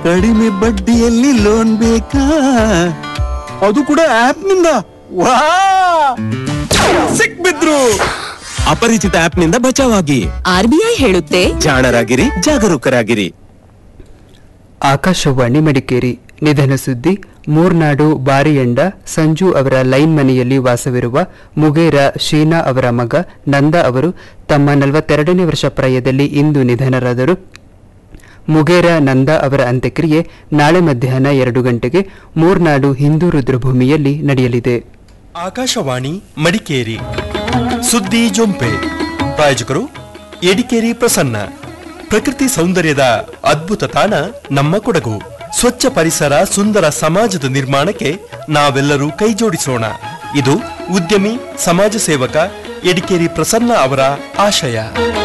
ಕಡಿಮೆ ಬಡ್ಡಿಯಲ್ಲಿ ಲೋನ್ ಬೇಕಾ ಅದು ಕೂಡ ಆಪ್ ನಿಂದ ವಾ ಸಿಕ್ಬಿದ್ರು ಅಪರಿಚಿತ ಆಪ್ ನಿಂದ ಬಚಾವಾಗಿ ಆರ್ಬಿಐ ಹೇಳುತ್ತೆ ಜಾಣರಾಗಿರಿ ಜಾಗರೂಕರಾಗಿರಿ ಆಕಾಶವಾಣಿ ಮಡಿಕೇರಿ ನಿಧನ ಸುದ್ದಿ ಮೂರ್ನಾಡು ಬಾರಿಯಂಡ ಸಂಜು ಅವರ ಲೈನ್ ಮನೆಯಲ್ಲಿ ವಾಸವಿರುವ ಮುಗೇರ ಶೀನಾ ಅವರ ಮಗ ನಂದ ಅವರು ತಮ್ಮ ನಲವತ್ತೆರಡನೇ ವರ್ಷ ಪ್ರಾಯದಲ್ಲಿ ಇಂದು ನಿಧನರಾದರು ಮುಗೇರ ನಂದ ಅವರ ಅಂತ್ಯಕ್ರಿಯೆ ನಾಳೆ ಮಧ್ಯಾಹ್ನ ಎರಡು ಗಂಟೆಗೆ ಮೂರ್ನಾಡು ಹಿಂದೂ ರುದ್ರಭೂಮಿಯಲ್ಲಿ ನಡೆಯಲಿದೆ ಆಕಾಶವಾಣಿ ಮಡಿಕೇರಿ ಸುದ್ದಿ ಜೊಂಪೆ ಪ್ರಾಯೋಜಕರು ಎಡಿಕೇರಿ ಪ್ರಸನ್ನ ಪ್ರಕೃತಿ ಸೌಂದರ್ಯದ ಅದ್ಭುತ ತಾಣ ನಮ್ಮ ಕೊಡಗು ಸ್ವಚ್ಛ ಪರಿಸರ ಸುಂದರ ಸಮಾಜದ ನಿರ್ಮಾಣಕ್ಕೆ ನಾವೆಲ್ಲರೂ ಕೈಜೋಡಿಸೋಣ ಇದು ಉದ್ಯಮಿ ಸಮಾಜ ಸೇವಕ ಎಡಿಕೇರಿ ಪ್ರಸನ್ನ ಅವರ ಆಶಯ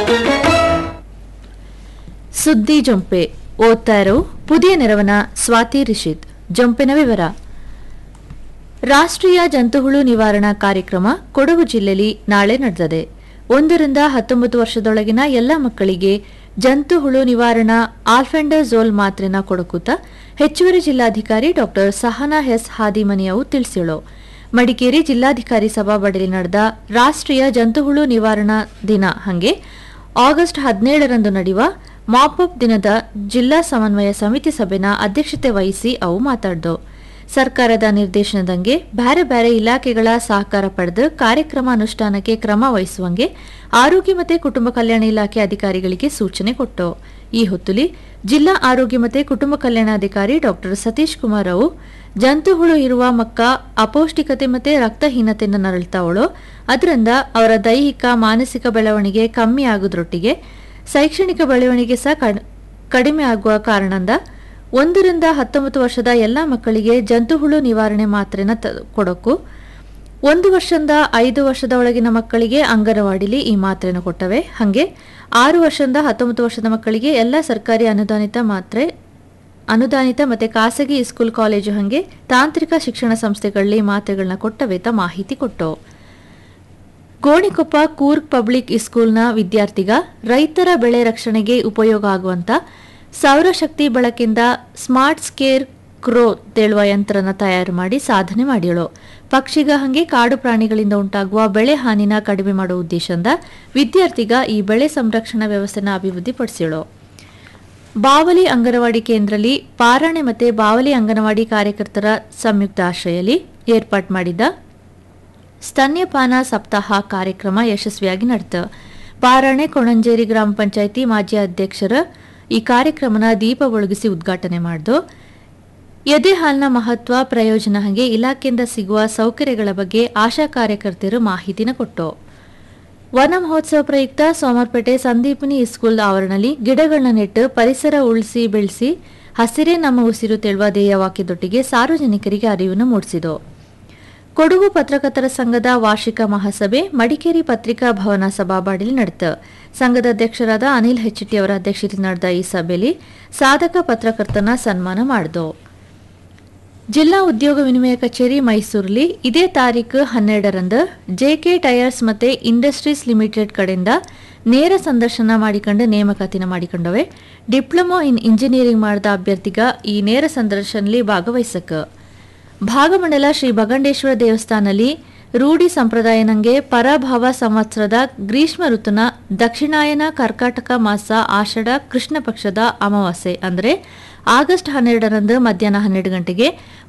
ಸುದ್ದಿ ಜೊಂಪೆ ಓದ್ತಾ ಇರೋ ಪುದಿಯ ನೆರವನ ಸ್ವಾತಿ ರಿಷಿತ್ ಜೊಂಪಿನ ವಿವರ ರಾಷ್ಟ್ರೀಯ ಜಂತುಹುಳು ನಿವಾರಣಾ ಕಾರ್ಯಕ್ರಮ ಕೊಡಗು ಜಿಲ್ಲೆಯಲ್ಲಿ ನಾಳೆ ನಡೆದಿದೆ ಒಂದರಿಂದ ಹತ್ತೊಂಬತ್ತು ವರ್ಷದೊಳಗಿನ ಎಲ್ಲ ಮಕ್ಕಳಿಗೆ ಜಂತುಹುಳು ನಿವಾರಣಾ ಆಲ್ಫೆಂಡಜೋಲ್ ಮಾತ್ರೆನ ಕೊಡಕುತ್ತ ಹೆಚ್ಚುವರಿ ಜಿಲ್ಲಾಧಿಕಾರಿ ಡಾಕ್ಟರ್ ಸಹನಾ ಎಸ್ ಹಾದಿಮನಿಯವು ತಿಳಿಸಿಳು ಮಡಿಕೇರಿ ಜಿಲ್ಲಾಧಿಕಾರಿ ಸಭಾಬಡಲಿ ನಡೆದ ರಾಷ್ಟ್ರೀಯ ಜಂತುಹುಳು ನಿವಾರಣಾ ದಿನ ಹಂಗೆ ಆಗಸ್ಟ್ ಹದಿನೇಳರಂದು ನಡೆಯುವ ಮಾಪಪ್ ದಿನದ ಜಿಲ್ಲಾ ಸಮನ್ವಯ ಸಮಿತಿ ಸಭೆನ ಅಧ್ಯಕ್ಷತೆ ವಹಿಸಿ ಅವು ಮಾತಾಡ್ದು ಸರ್ಕಾರದ ನಿರ್ದೇಶನದಂಗೆ ಬ್ಯಾರೆ ಬ್ಯಾರೆ ಇಲಾಖೆಗಳ ಸಹಕಾರ ಪಡೆದು ಕಾರ್ಯಕ್ರಮ ಅನುಷ್ಠಾನಕ್ಕೆ ಕ್ರಮ ವಹಿಸುವಂಗೆ ಆರೋಗ್ಯ ಮತ್ತು ಕುಟುಂಬ ಕಲ್ಯಾಣ ಇಲಾಖೆ ಅಧಿಕಾರಿಗಳಿಗೆ ಸೂಚನೆ ಕೊಟ್ಟು ಈ ಹೊತ್ತುಲಿ ಜಿಲ್ಲಾ ಆರೋಗ್ಯ ಮತ್ತು ಕುಟುಂಬ ಕಲ್ಯಾಣಾಧಿಕಾರಿ ಡಾಕ್ಟರ್ ಸತೀಶ್ ಕುಮಾರ್ ಅವು ಜಂತುಹುಳು ಇರುವ ಮಕ್ಕ ಅಪೌಷ್ಟಿಕತೆ ಮತ್ತು ರಕ್ತಹೀನತೆಯಿಂದ ನರಳ್ತಾವಳೋ ಅದರಿಂದ ಅವರ ದೈಹಿಕ ಮಾನಸಿಕ ಬೆಳವಣಿಗೆ ಕಮ್ಮಿ ಆಗೋದ್ರೊಟ್ಟಿಗೆ ಶೈಕ್ಷಣಿಕ ಬೆಳವಣಿಗೆ ಸಹ ಕಡ್- ಕಡಿಮೆ ಆಗುವ ಕಾರಣದಿಂದ ಒಂದರಿಂದ ಹತ್ತೊಂಬತ್ತು ವರ್ಷದ ಎಲ್ಲ ಮಕ್ಕಳಿಗೆ ಜಂತುಹುಳು ನಿವಾರಣೆ ಮಾತ್ರೆನ ತ- ಕೊಡೋಕು ಒಂದು ವರ್ಷದಿಂದ ಐದು ವರ್ಷದ ಒಳಗಿನ ಮಕ್ಕಳಿಗೆ ಅಂಗನವಾಡಿಲಿ ಈ ಮಾತ್ರೆನ ಕೊಟ್ಟವೆ ಹಾಗೆ ಆರು ವರ್ಷದಿಂದ ಹತ್ತೊಂಬತ್ತು ವರ್ಷದ ಮಕ್ಕಳಿಗೆ ಎಲ್ಲ ಸರ್ಕಾರಿ ಅನುದಾನಿತ ಮಾತ್ರೆ ಅನುದಾನಿತ ಮತ್ತೆ ಖಾಸಗಿ ಸ್ಕೂಲ್ ಕಾಲೇಜು ಹಾಗೆ ತಾಂತ್ರಿಕ ಶಿಕ್ಷಣ ಸಂಸ್ಥೆಗಳಲ್ಲಿ ಮಾತ್ರೆಗಳನ್ನ ಕೊಟ್ಟವೆ ಅಂತ ಮಾಹಿತಿ ಕೊಟ್ಟು ಗೋಣಿಕೊಪ್ಪ ಕೂರ್ಗ್ ಪಬ್ಲಿಕ್ ಸ್ಕೂಲ್ನ ವಿದ್ಯಾರ್ಥಿಗ ರೈತರ ಬೆಳೆ ರಕ್ಷಣೆಗೆ ಉಪಯೋಗ ಆಗುವಂತ ಸೌರಶಕ್ತಿ ಬಳಕೆಯಿಂದ ಸ್ಮಾರ್ಟ್ ಸ್ಕೇರ್ ಕ್ರೋ ತೇಳುವ ಯಂತ್ರನ ತಯಾರು ಮಾಡಿ ಸಾಧನೆ ಮಾಡಿಯಳು ಪಕ್ಷಿಗ ಹಂಗೆ ಕಾಡು ಪ್ರಾಣಿಗಳಿಂದ ಉಂಟಾಗುವ ಬೆಳೆ ಹಾನಿನ ಕಡಿಮೆ ಮಾಡುವ ಉದ್ದೇಶದಿಂದ ವಿದ್ಯಾರ್ಥಿಗ ಈ ಬೆಳೆ ಸಂರಕ್ಷಣಾ ವ್ಯವಸ್ಥೆನ ಅಭಿವೃದ್ಧಿಪಡಿಸಿಳು ಬಾವಲಿ ಅಂಗನವಾಡಿ ಕೇಂದ್ರದಲ್ಲಿ ಪಾರಾಣೆ ಮತ್ತೆ ಬಾವಲಿ ಅಂಗನವಾಡಿ ಕಾರ್ಯಕರ್ತರ ಸಂಯುಕ್ತ ಆಶ್ರಯಲ್ಲಿ ಏರ್ಪಾಟ್ ಮಾಡಿದ್ದ ಸ್ತನ್ಯಪಾನ ಸಪ್ತಾಹ ಕಾರ್ಯಕ್ರಮ ಯಶಸ್ವಿಯಾಗಿ ನಡೆತು ಪಾರಾಣೆ ಕೊಣಂಜೇರಿ ಗ್ರಾಮ ಪಂಚಾಯಿತಿ ಮಾಜಿ ಅಧ್ಯಕ್ಷರ ಈ ಕಾರ್ಯಕ್ರಮನ ದೀಪ ಬೆಳಗಿಸಿ ಉದ್ಘಾಟನೆ ಮಾಡಿದು ಎದೆ ಹಾಲಿನ ಮಹತ್ವ ಪ್ರಯೋಜನ ಹಾಗೆ ಇಲಾಖೆಯಿಂದ ಸಿಗುವ ಸೌಕರ್ಯಗಳ ಬಗ್ಗೆ ಆಶಾ ಕಾರ್ಯಕರ್ತರು ಮಾಹಿತಿನ ಕೊಟ್ಟು ವನ ಮಹೋತ್ಸವ ಪ್ರಯುಕ್ತ ಸೋಮವಾರಪೇಟೆ ಸಂದೀಪಿನಿ ಸ್ಕೂಲ್ ಆವರಣದಲ್ಲಿ ಗಿಡಗಳನ್ನ ನೆಟ್ಟು ಪರಿಸರ ಉಳಿಸಿ ಬೆಳೆಸಿ ಹಸಿರೇ ನಮ್ಮ ಉಸಿರು ತೆಳುವ ಧ್ಯೇಯವಾಕ್ಯದೊಟ್ಟಿಗೆ ಸಾರ್ವಜನಿಕರಿಗೆ ಅರಿವನ್ನು ಮೂಡಿಸಿತು ಕೊಡಗು ಪತ್ರಕರ್ತರ ಸಂಘದ ವಾರ್ಷಿಕ ಮಹಾಸಭೆ ಮಡಿಕೇರಿ ಪತ್ರಿಕಾ ಭವನ ಸಭಾಬಾಡಿಲಿ ನಡೆಯಿತು ಸಂಘದ ಅಧ್ಯಕ್ಷರಾದ ಅನಿಲ್ ಹೆಚ್ಟಿ ಅವರ ಅಧ್ಯಕ್ಷತೆಯಲ್ಲಿ ನಡೆದ ಈ ಸಭೆಯಲ್ಲಿ ಸಾಧಕ ಪತ್ರಕರ್ತನ ಸನ್ಮಾನ ಮಾಡಿದು ಜಿಲ್ಲಾ ಉದ್ಯೋಗ ವಿನಿಮಯ ಕಚೇರಿ ಮೈಸೂರಲ್ಲಿ ಇದೇ ತಾರೀಕು ಹನ್ನೆರಡರಂದು ಜೆಕೆ ಟೈರ್ಸ್ ಮತ್ತೆ ಇಂಡಸ್ಟ್ರೀಸ್ ಲಿಮಿಟೆಡ್ ಕಡೆಯಿಂದ ನೇರ ಸಂದರ್ಶನ ಮಾಡಿಕೊಂಡು ನೇಮಕಾತಿನ ಮಾಡಿಕೊಂಡವೆ ಡಿಪ್ಲೊಮೊ ಇನ್ ಇಂಜಿನಿಯರಿಂಗ್ ಮಾಡಿದ ಅಭ್ಯರ್ಥಿಗ ಈ ನೇರ ಸಂದರ್ಶನದಲ್ಲಿ ಭಾಗವಹಿಸಕ ಭಾಗಮಂಡಲ ಶ್ರೀ ಭಗಂಡೇಶ್ವರ ದೇವಸ್ಥಾನದಲ್ಲಿ ರೂಢಿ ಸಂಪ್ರದಾಯನಂಗೆ ಪರಭಾವ ಸಂವತ್ಸರದ ಗ್ರೀಷ್ಮ ಋತುನ ದಕ್ಷಿಣಾಯನ ಕರ್ಕಾಟಕ ಮಾಸ ಆಷಾಢ ಕೃಷ್ಣ ಪಕ್ಷದ ಅಮಾವಾಸ್ಯೆ ಅಂದರೆ ಆಗಸ್ಟ್ ಹನ್ನೆರಡರಂದು ಮಧ್ಯಾಹ್ನ ಹನ್ನೆರಡು ಗಂಟೆಗೆ